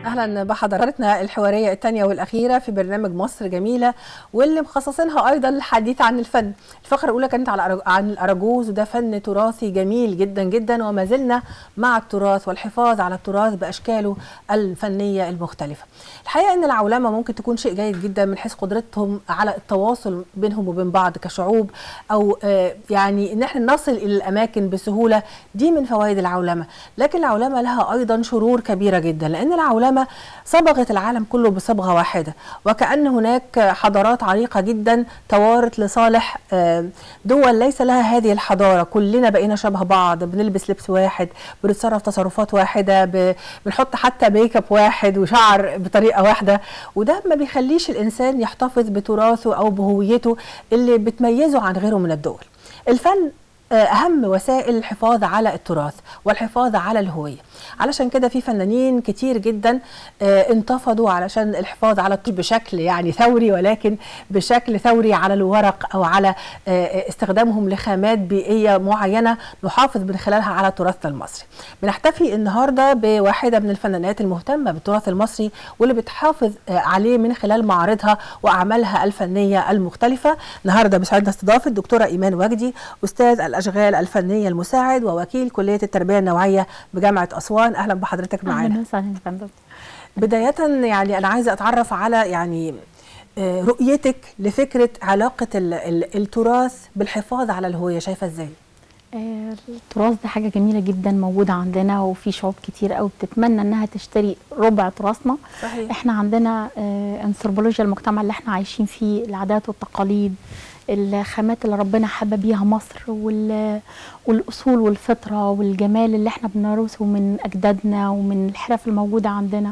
اهلا بحضراتنا الحواريه الثانيه والاخيره في برنامج مصر جميله واللي مخصصينها ايضا للحديث عن الفن الفقره الاولى كانت على عن الاراجوز وده فن تراثي جميل جدا جدا وما زلنا مع التراث والحفاظ على التراث باشكاله الفنيه المختلفه الحقيقه ان العولمه ممكن تكون شيء جيد جدا من حيث قدرتهم على التواصل بينهم وبين بعض كشعوب او يعني ان احنا نصل الى الاماكن بسهوله دي من فوائد العولمه لكن العولمه لها ايضا شرور كبيره جدا لان العولمه صبغت العالم كله بصبغه واحده وكأن هناك حضارات عريقه جدا توارت لصالح دول ليس لها هذه الحضاره كلنا بقينا شبه بعض بنلبس لبس واحد بنتصرف تصرفات واحده بنحط حتى ميك اب واحد وشعر بطريقه واحده وده ما بيخليش الانسان يحتفظ بتراثه او بهويته اللي بتميزه عن غيره من الدول الفن اهم وسائل الحفاظ على التراث والحفاظ على الهويه علشان كده في فنانين كتير جدا انتفضوا علشان الحفاظ على بشكل يعني ثوري ولكن بشكل ثوري على الورق او على استخدامهم لخامات بيئيه معينه نحافظ من خلالها على تراثنا المصري بنحتفي النهارده بواحده من الفنانات المهتمه بالتراث المصري واللي بتحافظ عليه من خلال معارضها واعمالها الفنيه المختلفه النهارده بيسعدنا استضافه الدكتوره ايمان وجدي استاذ الاشغال الفنيه المساعد ووكيل كليه التربيه النوعيه بجامعه اسوان اهلا بحضرتك معانا اهلا وسهلا فندم بدايه يعني انا عايزه اتعرف على يعني رؤيتك لفكره علاقه التراث بالحفاظ على الهويه شايفه ازاي التراث ده حاجه جميله جدا موجوده عندنا وفي شعوب كتير قوي بتتمنى انها تشتري ربع تراثنا صحيح. احنا عندنا انثروبولوجيا المجتمع اللي احنا عايشين فيه العادات والتقاليد الخامات اللي ربنا حبى بيها مصر والاصول والفطره والجمال اللي احنا بنورثه من اجدادنا ومن الحرف الموجوده عندنا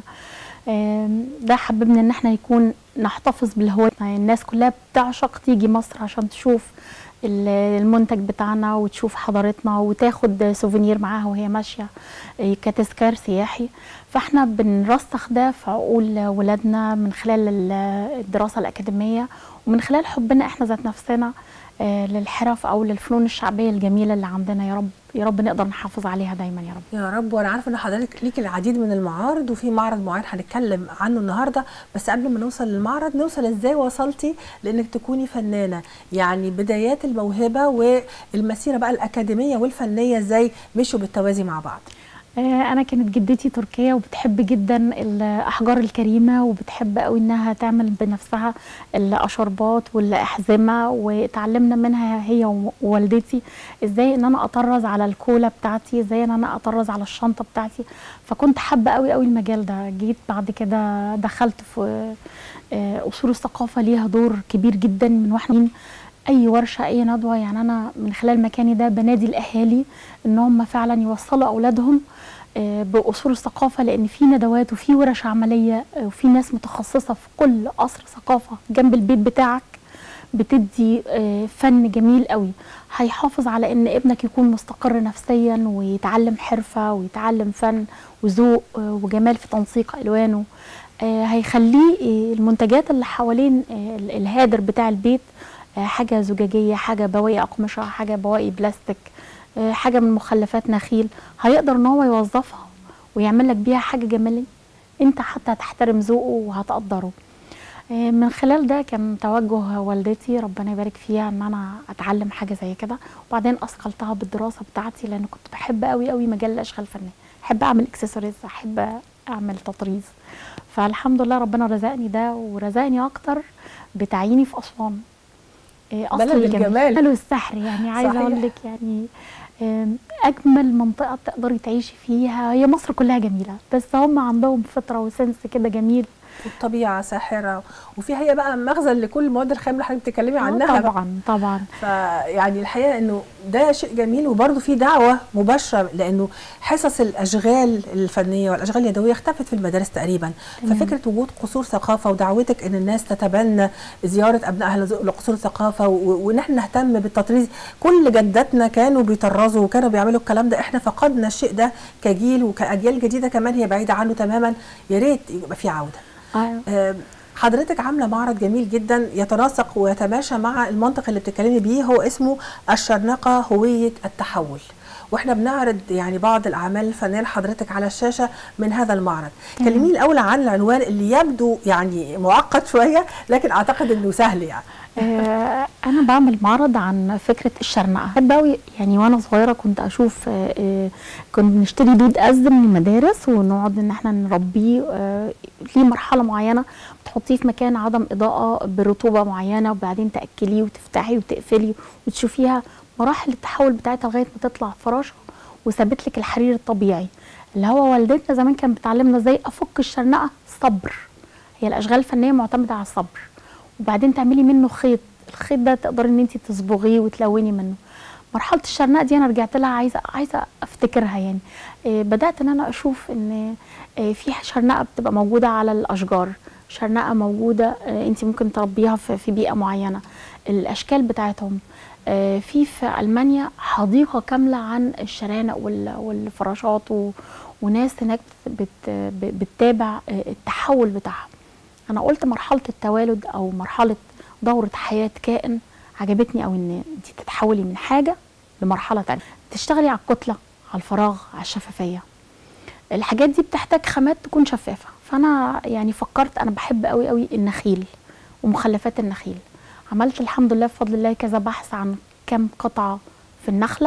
ده حببنا ان احنا يكون نحتفظ بالهويه الناس كلها بتعشق تيجي مصر عشان تشوف المنتج بتاعنا وتشوف حضارتنا وتاخد سوفينير معاها وهي ماشيه كتذكار سياحي فاحنا بنرسخ ده في عقول ولادنا من خلال الدراسه الاكاديميه ومن خلال حبنا احنا ذات نفسنا للحرف او للفنون الشعبيه الجميله اللي عندنا يا رب يا رب نقدر نحافظ عليها دايما يا رب يا رب وانا عارفه ان حضرتك ليك العديد من المعارض وفي معرض معين هنتكلم عنه النهارده بس قبل ما نوصل للمعرض نوصل ازاي وصلتي لانك تكوني فنانه يعني بدايات الموهبه والمسيره بقى الاكاديميه والفنيه ازاي مشوا بالتوازي مع بعض انا كانت جدتي تركيه وبتحب جدا الاحجار الكريمه وبتحب قوي انها تعمل بنفسها الاشربات والاحزمه واتعلمنا منها هي ووالدتي ازاي ان انا اطرز على الكولا بتاعتي ازاي ان انا اطرز على الشنطه بتاعتي فكنت حابه قوي قوي المجال ده جيت بعد كده دخلت في اصول الثقافه ليها دور كبير جدا من واحنا اي ورشه اي ندوه يعني انا من خلال مكاني ده بنادي الاهالي ان هم فعلا يوصلوا اولادهم باصول الثقافه لان في ندوات وفي ورش عمليه وفي ناس متخصصه في كل قصر ثقافه جنب البيت بتاعك بتدي فن جميل قوي هيحافظ على ان ابنك يكون مستقر نفسيا ويتعلم حرفه ويتعلم فن وذوق وجمال في تنسيق الوانه هيخليه المنتجات اللي حوالين الهادر بتاع البيت حاجه زجاجيه حاجه بواقي اقمشه حاجه بواقي بلاستيك حاجه من مخلفات نخيل هيقدر ان هو يوظفها ويعمل لك بيها حاجه جماليه انت حتى هتحترم ذوقه وهتقدره من خلال ده كان توجه والدتي ربنا يبارك فيها ان انا اتعلم حاجه زي كده وبعدين اثقلتها بالدراسه بتاعتي لان كنت بحب قوي قوي مجال الاشغال الفنيه احب اعمل اكسسوارز احب اعمل تطريز فالحمد لله ربنا رزقني ده ورزقني اكتر بتعييني في اسوان اصل الجمال والسحر يعني عايزه اقول لك يعني اجمل منطقه تقدري تعيشي فيها هي مصر كلها جميله بس هم عندهم فطره وسنس كده جميل والطبيعه ساحره وفي هي بقى مخزن لكل المواد الخام اللي حضرتك بتتكلمي عنها طبعا بقى. طبعا فيعني الحقيقه انه ده شيء جميل وبرده في دعوه مباشره لانه حصص الاشغال الفنيه والاشغال اليدويه اختفت في المدارس تقريبا تمام. ففكره وجود قصور ثقافه ودعوتك ان الناس تتبنى زياره ابنائها لقصور الثقافه وان احنا نهتم بالتطريز كل جداتنا كانوا بيطرزوا وكانوا بيعملوا الكلام ده احنا فقدنا الشيء ده كجيل وكاجيال جديده كمان هي بعيده عنه تماما يا ريت يبقى في عوده أيوة. حضرتك عامله معرض جميل جدا يتناسق ويتماشى مع المنطق اللي بتتكلمي بيه هو اسمه الشرنقه هويه التحول واحنا بنعرض يعني بعض الاعمال الفنيه لحضرتك على الشاشه من هذا المعرض كلميني الاول عن العنوان اللي يبدو يعني معقد شويه لكن اعتقد انه سهل يعني آه، انا بعمل معرض عن فكره الشرنقه بحب قوي يعني وانا صغيره كنت اشوف آه، آه، كنا بنشتري دود أز من المدارس ونقعد ان احنا نربيه آه، ليه مرحله معينه بتحطيه في مكان عدم اضاءه برطوبه معينه وبعدين تاكليه وتفتحي وتقفلي وتشوفيها مراحل التحول بتاعتها لغايه ما تطلع فراشه وثابت لك الحرير الطبيعي اللي هو والدتنا زمان كانت بتعلمنا ازاي افك الشرنقه صبر هي الاشغال الفنيه معتمده على الصبر وبعدين تعملي منه خيط الخيط ده تقدري ان انت تصبغيه وتلوني منه مرحله الشرنقه دي انا رجعت لها عايزه عايزه افتكرها يعني إيه بدات ان انا اشوف ان إيه في شرنقه بتبقى موجوده على الاشجار شرنقه موجوده إيه انت ممكن تربيها في, في بيئه معينه الاشكال بتاعتهم إيه في في المانيا حديقه كامله عن الشرانق وال- والفراشات و- وناس هناك بت بت بتتابع إيه التحول بتاعها انا قلت مرحله التوالد او مرحله دوره حياه كائن عجبتني قوي ان انت تتحولي من حاجه لمرحله تانية تشتغلي على الكتله على الفراغ على الشفافيه الحاجات دي بتحتاج خامات تكون شفافه فانا يعني فكرت انا بحب قوي قوي النخيل ومخلفات النخيل عملت الحمد لله بفضل الله كذا بحث عن كم قطعه في النخله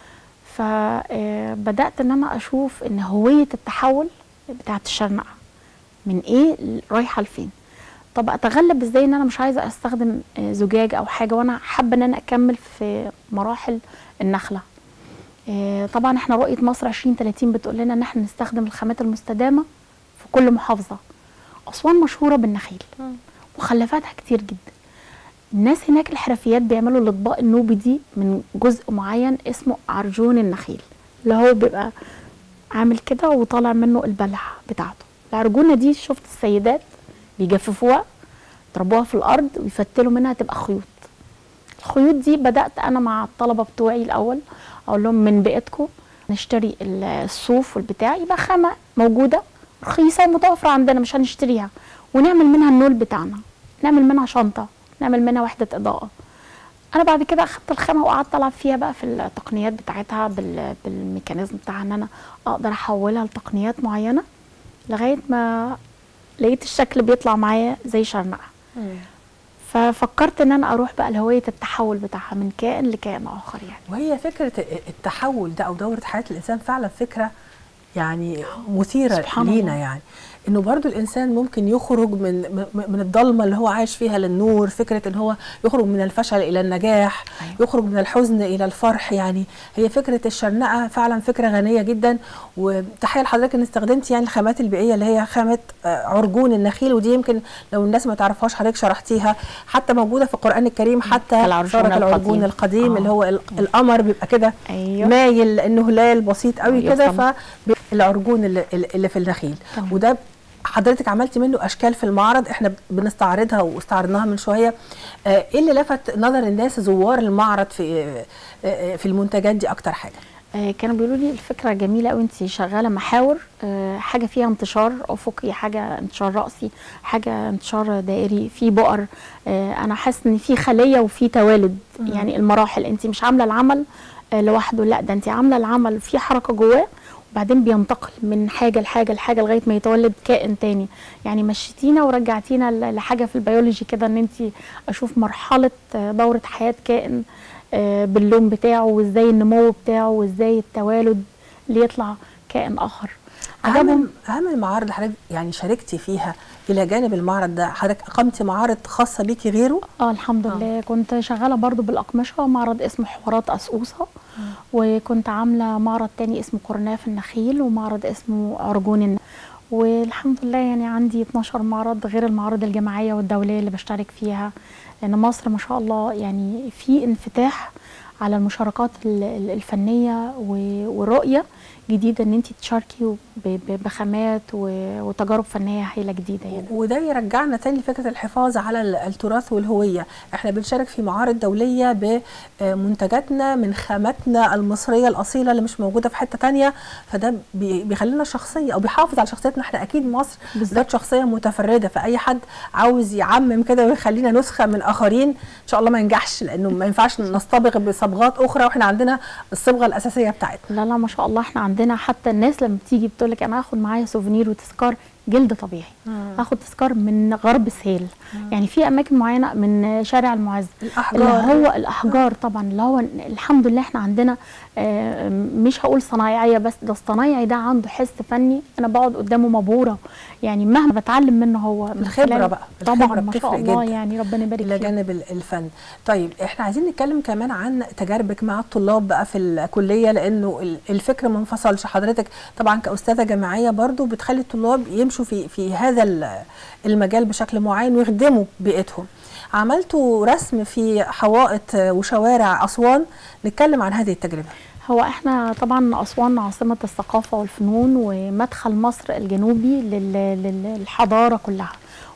فبدات ان انا اشوف ان هويه التحول بتاعت الشرنقه من ايه رايحه لفين طب اتغلب ازاي ان انا مش عايزه استخدم آه، زجاج او حاجه وانا حابه ان انا اكمل في مراحل النخله آه، طبعا احنا رؤيه مصر 2030 بتقول لنا ان احنا نستخدم الخامات المستدامه في كل محافظه اسوان مشهوره بالنخيل مخلفاتها كتير جدا الناس هناك الحرفيات بيعملوا الاطباق النوبي دي من جزء معين اسمه عرجون النخيل اللي هو بيبقى عامل كده وطالع منه البلح بتاعته العرجونه دي شفت السيدات بيجففوها يضربوها في الارض ويفتلوا منها تبقى خيوط الخيوط دي بدات انا مع الطلبه بتوعي الاول اقول لهم من بيئتكم نشتري ال- الصوف والبتاع يبقى خامه موجوده رخيصه ومتوفره عندنا مش هنشتريها ونعمل منها النول بتاعنا نعمل منها شنطه نعمل منها وحده اضاءه انا بعد كده اخدت الخامه وقعدت العب فيها بقى في التقنيات بتاعتها بال... بالميكانيزم بتاعها ان انا اقدر احولها لتقنيات معينه لغايه ما لقيت الشكل بيطلع معايا زي شرنقه ففكرت ان انا اروح بقى لهويه التحول بتاعها من كائن لكائن اخر يعني وهي فكره التحول ده او دوره حياه الانسان فعلا فكره يعني مثيره سبحان لينا الله. يعني انه برضو الانسان ممكن يخرج من من- من الضلمه اللي هو عايش فيها للنور فكره ان هو يخرج من الفشل الى النجاح أيوة. يخرج من الحزن الى الفرح يعني هي فكره الشرنقه فعلا فكره غنيه جدا وتحيه لحضرتك ان استخدمتي يعني الخامات البيئيه اللي هي خامه آه، عرجون النخيل ودي يمكن لو الناس ما تعرفهاش حضرتك شرحتيها حتى موجوده في القران الكريم حتى العرجون صورة العرجون القديم. القديم آه. اللي هو ال- القمر بيبقى كده ايوه مايل لانه هلال بسيط قوي أيوة كده طبعاً. فالعرجون اللي, اللي في النخيل تمام. وده حضرتك عملتي منه اشكال في المعرض احنا بنستعرضها واستعرضناها من شويه آه، ايه اللي لفت نظر الناس زوار المعرض في آه، آه، في المنتجات دي اكتر حاجه آه، كانوا بيقولوا لي الفكره جميله قوي انت شغاله محاور آه، حاجه فيها انتشار افقي حاجه انتشار راسي حاجه انتشار دائري في بؤر آه، انا حاسه ان في خليه وفي توالد مم. يعني المراحل انت مش عامله العمل آه، لوحده لا ده انت عامله العمل في حركه جواه وبعدين بينتقل من حاجه لحاجه لحاجه لغايه ما يتولد كائن تاني يعني مشيتينا ورجعتينا ل- لحاجه في البيولوجي كده ان انت اشوف مرحله آه، دوره حياه كائن آه، باللون بتاعه وازاي النمو بتاعه وازاي التوالد اللي يطلع كائن اخر عجبهم اهم اهم المعارض اللي حضرتك يعني شاركتي فيها الى جانب المعرض ده حضرتك اقمتي معارض خاصه بيكي غيره اه الحمد آه. لله كنت شغاله برضو بالاقمشه معرض اسمه حوارات اسقوسه وكنت عامله معرض تاني اسمه قرناف النخيل ومعرض اسمه عرجون النخيل والحمد لله يعني عندي 12 معرض غير المعارض الجماعيه والدوليه اللي بشترك فيها لان مصر ما شاء الله يعني في انفتاح على المشاركات ال- ال- الفنيه و- والرؤيه جديده ان انت تشاركي ب- ب- بخامات و- وتجارب فنيه هايله جديده يعني وده يرجعنا تاني لفكره الحفاظ على ال- التراث والهويه احنا بنشارك في معارض دوليه بمنتجاتنا من خاماتنا المصريه الاصيله اللي مش موجوده في حته تانية فده بي- بيخلينا شخصيه او بيحافظ على شخصيتنا احنا اكيد مصر بالظبط. ذات شخصيه متفرده فاي حد عاوز يعمم كده ويخلينا نسخه من اخرين ان شاء الله ما ينجحش لانه ما ينفعش نصطبغ بصبغات اخرى واحنا عندنا الصبغه الاساسيه بتاعتنا لا لا ما شاء الله احنا عندنا حتى الناس لما بتيجي بتقول لك انا هاخد معايا سوفينير وتذكار جلد طبيعي هاخد تذكار من غرب سهيل يعني في اماكن معينه من شارع المعز اللي الاحجار هو الاحجار طبعا اللي هو الحمد لله احنا عندنا آه، مش هقول صنايعيه بس ده الصنايعي ده عنده حس فني انا بقعد قدامه مبهوره يعني مهما بتعلم منه هو من الخبرة خلال- بقى، طبعا الخبرة ما بتفرق شاء الله جدا. يعني ربنا يبارك الى فيه جانب ال- الفن طيب احنا عايزين نتكلم كمان عن تجاربك مع الطلاب بقى في الكليه لانه ال- الفكر ما انفصلش حضرتك طبعا كاستاذه جامعيه برضو بتخلي الطلاب يمشوا في في هذا ال- المجال بشكل معين ويخدموا بيئتهم عملتوا رسم في حوائط وشوارع اسوان نتكلم عن هذه التجربه هو احنا طبعا اسوان عاصمه الثقافه والفنون ومدخل مصر الجنوبي لل- لل- للحضاره كلها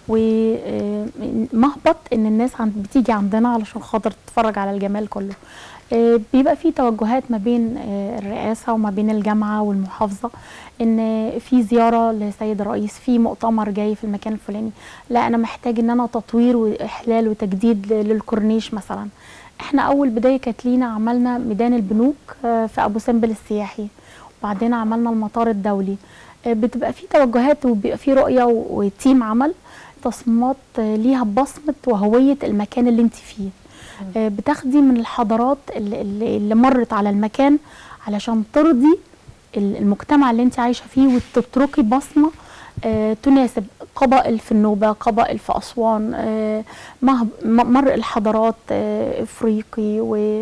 ومهبط ان الناس عند بتيجي عندنا علشان خاطر تتفرج على الجمال كله آه، بيبقى في توجهات ما بين آه، الرئاسه وما بين الجامعه والمحافظه ان في زياره لسيد الرئيس في مؤتمر جاي في المكان الفلاني لا انا محتاج ان انا تطوير واحلال وتجديد ل- للكورنيش مثلا احنا اول بدايه كانت لينا عملنا ميدان البنوك آه، في ابو سمبل السياحي وبعدين عملنا المطار الدولي آه، بتبقى في توجهات وبيبقى في رؤيه و- وتيم عمل تصميمات آه، ليها بصمه وهويه المكان اللي انت فيه آه، بتاخدي من الحضارات اللي, اللي اللي مرت على المكان علشان ترضي ال- المجتمع اللي انت عايشه فيه وتتركي بصمه آه، تناسب قبائل في النوبه قبائل في اسوان آه، مه- م- مر الحضارات آه، افريقي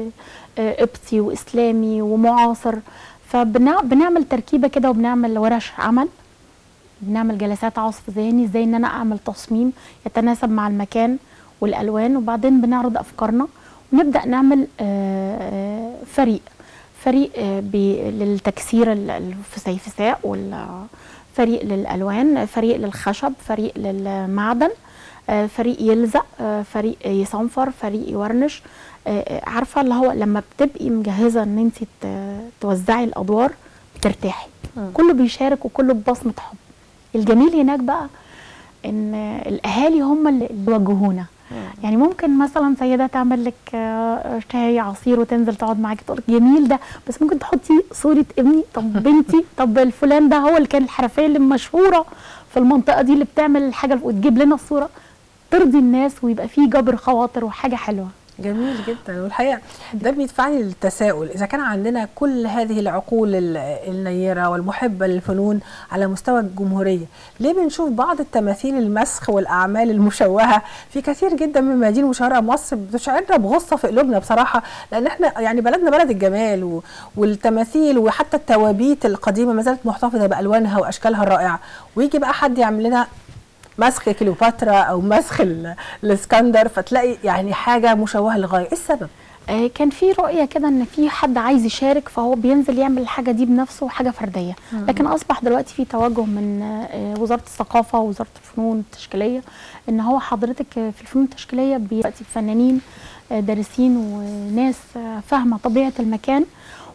وقبطي واسلامي ومعاصر فبنعمل تركيبه كده وبنعمل ورش عمل بنعمل جلسات عصف ذهني ازاي ان انا اعمل تصميم يتناسب مع المكان والالوان وبعدين بنعرض افكارنا ونبدا نعمل آه، آه، فريق فريق آه، بي- للتكسير ال- الفسيفساء والفريق للالوان فريق للخشب فريق للمعدن آه، فريق يلزق آه، فريق يصنفر فريق يورنش آه، آه، عارفه اللي هو لما بتبقي مجهزه ان انت توزعي الادوار بترتاحي كله بيشارك وكله ببصمه حب الجميل هناك بقى ان الاهالي هم اللي اللي وجهونا يعني ممكن مثلا سيده تعمل لك آه، شاي عصير وتنزل تقعد معاكي تقول لك جميل ده بس ممكن تحطي صوره ابني طب بنتي طب الفلان ده هو اللي كان الحرفيه اللي مشهوره في المنطقه دي اللي بتعمل الحاجه وتجيب لنا الصوره ترضي الناس ويبقى فيه جبر خواطر وحاجه حلوه جميل جدا والحقيقه ده بيدفعني للتساؤل اذا كان عندنا كل هذه العقول ال- النيره والمحبه للفنون على مستوى الجمهوريه ليه بنشوف بعض التماثيل المسخ والاعمال المشوهه في كثير جدا من مدينه وشوارع مصر بتشعرنا بغصه في قلوبنا بصراحه لان احنا يعني بلدنا بلد الجمال و- والتماثيل وحتى التوابيت القديمه ما زالت محتفظه بالوانها واشكالها الرائعه ويجي بقى حد يعمل لنا مسخ كليوباترا او مسخ ال- الاسكندر فتلاقي يعني حاجه مشوهه للغايه ايه السبب آه، كان في رؤيه كده ان في حد عايز يشارك فهو بينزل يعمل الحاجه دي بنفسه حاجه فرديه لكن اصبح دلوقتي في توجه من آه، وزاره الثقافه ووزاره الفنون التشكيليه ان هو حضرتك آه، في الفنون التشكيليه دلوقتي فنانين آه، دارسين وناس آه، فاهمه طبيعه المكان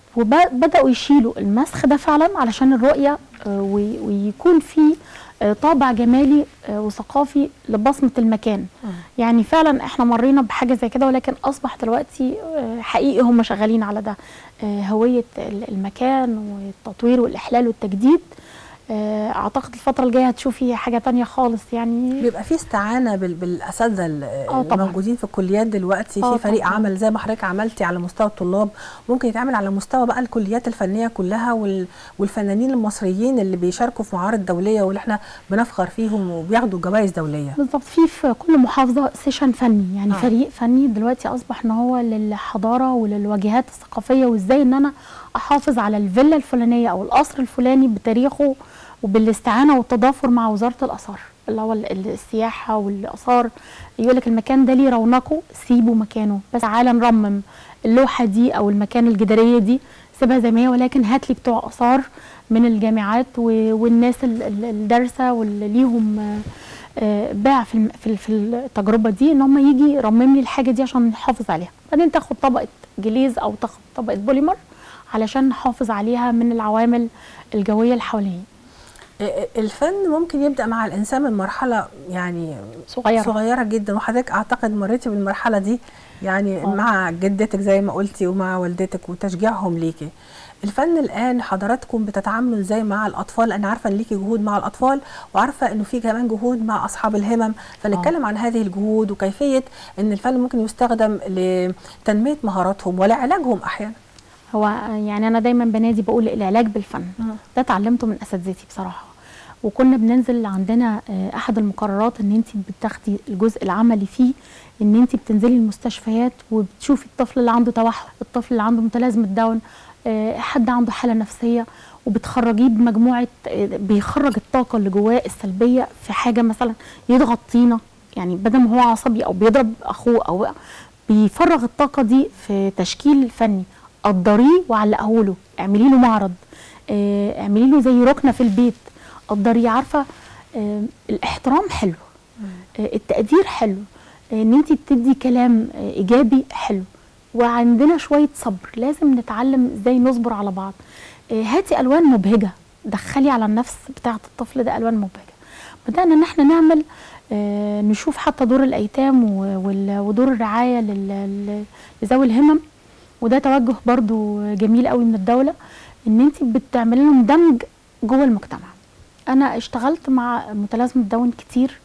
وبداوا يشيلوا المسخ ده فعلا علشان الرؤيه آه، وي- ويكون في آه، طابع جمالي آه، وثقافي لبصمه المكان يعني فعلا احنا مرينا بحاجه زي كده ولكن اصبح دلوقتي آه، حقيقي هم شغالين على ده آه، هويه ال- المكان والتطوير والاحلال والتجديد آه، اعتقد الفتره الجايه هتشوفي حاجه تانية خالص يعني بيبقى في استعانه بال- بالاساتذه ال- آه طبعاً. الموجودين في الكليات دلوقتي آه في فريق طبعاً. عمل زي ما حضرتك عملتي على مستوى الطلاب ممكن يتعمل على مستوى بقى الكليات الفنيه كلها وال- والفنانين المصريين اللي بيشاركوا في معارض دوليه واللي احنا بنفخر فيهم وبياخدوا جوائز دوليه بالظبط في في كل محافظه سيشن فني يعني آه. آه. فريق فني دلوقتي اصبح ان هو للحضاره وللواجهات الثقافيه وازاي ان انا احافظ على الفيلا الفلانيه او القصر الفلاني بتاريخه وبالاستعانه والتضافر مع وزاره الاثار اللي هو ال- ال- السياحه والاثار يقول لك المكان ده ليه رونقه سيبه مكانه بس تعالى نرمم اللوحه دي او المكان الجداريه دي سيبها زي ما هي ولكن هات لي بتوع اثار من الجامعات و- والناس ال- ال- الدارسه واللي ليهم آه، آه، باع في الم- في ال- في التجربه دي ان هم يجي يرمم لي الحاجه دي عشان نحافظ عليها بعدين تاخد طبقه جليز او تاخد طبقه بوليمر علشان نحافظ عليها من العوامل الجويه اللي حوالينا الفن ممكن يبدا مع الانسان من مرحله يعني صغيره صغيره جدا وحضرتك اعتقد مريتي بالمرحله دي يعني آه. مع جدتك زي ما قلتي ومع والدتك وتشجيعهم ليكي الفن الان حضراتكم بتتعاملوا ازاي مع الاطفال انا عارفه ان ليكي جهود مع الاطفال وعارفه انه في كمان جهود مع اصحاب الهمم فنتكلم عن هذه الجهود وكيفيه ان الفن ممكن يستخدم لتنميه مهاراتهم ولعلاجهم احيانا هو يعني انا دايما بنادي بقول العلاج بالفن مم. ده اتعلمته من اساتذتي بصراحه وكنا بننزل عندنا آه، احد المقررات ان انت بتاخدي الجزء العملي فيه ان انت بتنزلي المستشفيات وبتشوفي الطفل اللي عنده توحد الطفل اللي عنده متلازمه داون آه، حد عنده حاله نفسيه وبتخرجيه بمجموعه آه، بيخرج الطاقه اللي جواه السلبيه في حاجه مثلا يضغط طينه يعني بدل ما هو عصبي او بيضرب اخوه او بيفرغ الطاقه دي في تشكيل فني قدريه وعلقه له اعملي له معرض آه، اعملي له زي ركنه في البيت قدريه عارفه آه، الاحترام حلو آه، التقدير حلو آه، ان انت بتدي كلام آه، ايجابي حلو وعندنا شويه صبر لازم نتعلم ازاي نصبر على بعض آه، هاتي الوان مبهجه دخلي على النفس بتاعه الطفل ده الوان مبهجه بدانا ان احنا نعمل آه، نشوف حتى دور الايتام و- وال- ودور الرعايه لل- لل- لذوي الهمم وده توجه برضو جميل قوي من الدوله ان انت بتعملي لهم دمج جوه المجتمع انا اشتغلت مع متلازمه داون كتير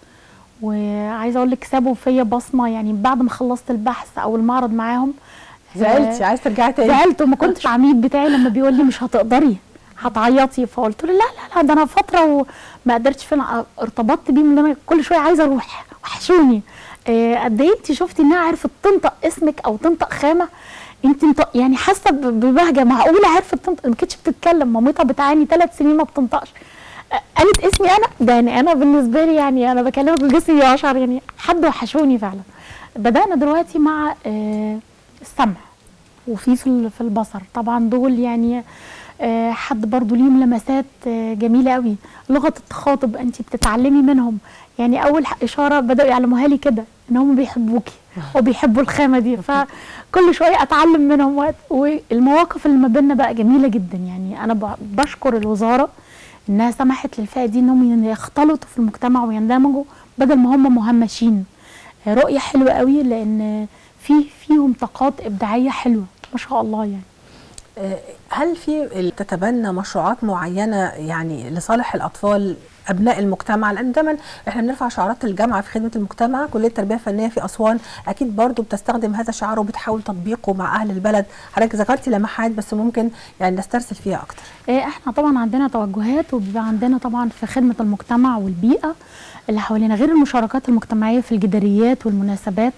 وعايزه اقول لك سابوا فيا بصمه يعني بعد ما خلصت البحث او المعرض معاهم زعلتي عايز ترجعي تاني زعلت وما كنتش العميد بتاعي لما بيقول لي مش هتقدري هتعيطي فقلت له لا لا لا ده انا فتره وما قدرتش فعلا ارتبطت بيه من انا كل شويه عايزه اروح وحشوني آه، قد ايه انت شفتي انها عرفت تنطق اسمك او تنطق خامه انت انت يعني حاسه ب- ببهجه معقوله عرفت تنطق ما كانتش بتتكلم مامتها بتعاني ثلاث سنين ما بتنطقش آه، قالت اسمي انا ده يعني انا بالنسبه لي يعني انا بكلمك بجسمي يشعر يعني حد وحشوني فعلا بدانا دلوقتي مع آه، السمع وفي في ال- في البصر طبعا دول يعني آه، حد برضو ليهم لمسات آه، جميله قوي لغه التخاطب انت بتتعلمي منهم يعني اول ح- اشاره بداوا يعلموها لي كده ان هم بيحبوكي وبيحبوا الخامه دي فكل شويه اتعلم منهم وقت والمواقف اللي ما بيننا بقى جميله جدا يعني انا ب- بشكر الوزاره انها سمحت للفئه دي انهم يختلطوا في المجتمع ويندمجوا بدل ما هم مهمشين آه، رؤيه حلوه قوي لان في فيهم طاقات ابداعيه حلوه ما شاء الله يعني آه، هل في تتبنى مشروعات معينه يعني لصالح الاطفال ابناء المجتمع لان دايما احنا بنرفع شعارات الجامعه في خدمه المجتمع كليه التربيه الفنيه في اسوان اكيد برضو بتستخدم هذا الشعار وبتحاول تطبيقه مع اهل البلد حضرتك ذكرتي لمحات بس ممكن يعني نسترسل فيها اكتر آه، احنا طبعا عندنا توجهات وبيبقى عندنا طبعا في خدمه المجتمع والبيئه اللي حوالينا غير المشاركات المجتمعيه في الجداريات والمناسبات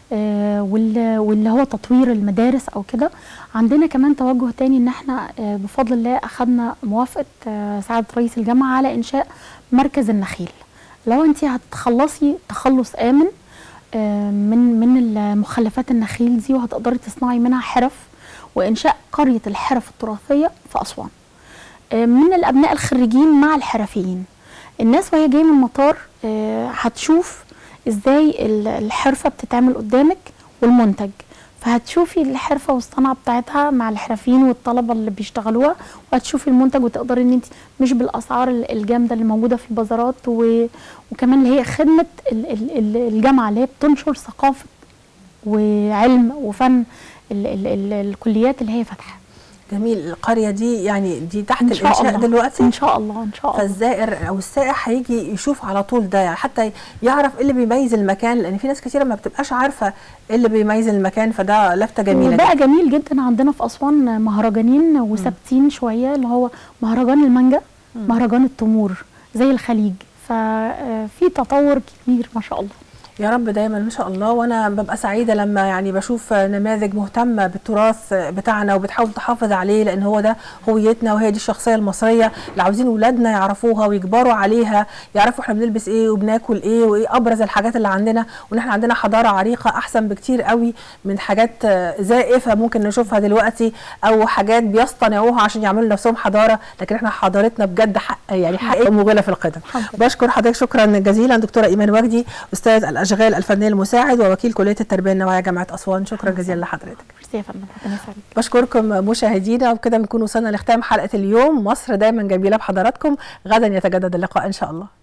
آه، وال- واللي هو تطوير المدارس او كده عندنا كمان توجه تاني ان احنا آه، بفضل الله اخذنا موافقه آه، سعاده رئيس الجامعه على انشاء مركز النخيل لو انت هتخلصي تخلص امن آه، من من مخلفات النخيل دي وهتقدري تصنعي منها حرف وانشاء قريه الحرف التراثيه في اسوان آه، من الابناء الخريجين مع الحرفيين الناس وهي جايه من المطار آه، هتشوف ازاي ال- الحرفه بتتعمل قدامك والمنتج فهتشوفي الحرفه والصنعه بتاعتها مع الحرفيين والطلبه اللي بيشتغلوها وهتشوفي المنتج وتقدري ان انت مش بالاسعار ال- الجامده اللي موجوده في البازارات و... وكمان اللي هي خدمه ال- ال- ال- الجامعه اللي هي بتنشر ثقافه وعلم وفن ال ال ال الكليات اللي هي فاتحه جميل القريه دي يعني دي تحت ان شاء الانشاء الله دلوقتي ان شاء الله ان شاء الله فالزائر او السائح هيجي يشوف على طول ده يعني حتى يعرف ايه اللي بيميز المكان لان في ناس كتيره ما بتبقاش عارفه ايه اللي بيميز المكان فده لفته جميله وبقى جدا. جميل جدا عندنا في اسوان مهرجانين وثابتين شويه اللي هو مهرجان المانجا مهرجان التمور زي الخليج ففي تطور كبير ما شاء الله يا رب دايما ان شاء الله وانا ببقى سعيده لما يعني بشوف نماذج مهتمه بالتراث بتاعنا وبتحاول تحافظ عليه لان هو ده هويتنا وهي دي الشخصيه المصريه اللي عاوزين ولادنا يعرفوها ويكبروا عليها يعرفوا احنا بنلبس ايه وبناكل ايه وايه ابرز الحاجات اللي عندنا وان احنا عندنا حضاره عريقه احسن بكتير قوي من حاجات زائفه ممكن نشوفها دلوقتي او حاجات بيصطنعوها عشان يعملوا لنفسهم حضاره لكن احنا حضارتنا بجد حق يعني حقيقه مغله في القدم بشكر حضرتك شكرا جزيلا دكتوره ايمان وجدي استاذ الاشغال الفنيه المساعد ووكيل كليه التربيه النوعيه جامعه اسوان شكرا جزيلا لحضرتك ميرسي يا فندم ربنا يسعدك بشكركم مشاهدينا وبكده بنكون وصلنا لختام حلقه اليوم مصر دايما جميله بحضراتكم غدا يتجدد اللقاء ان شاء الله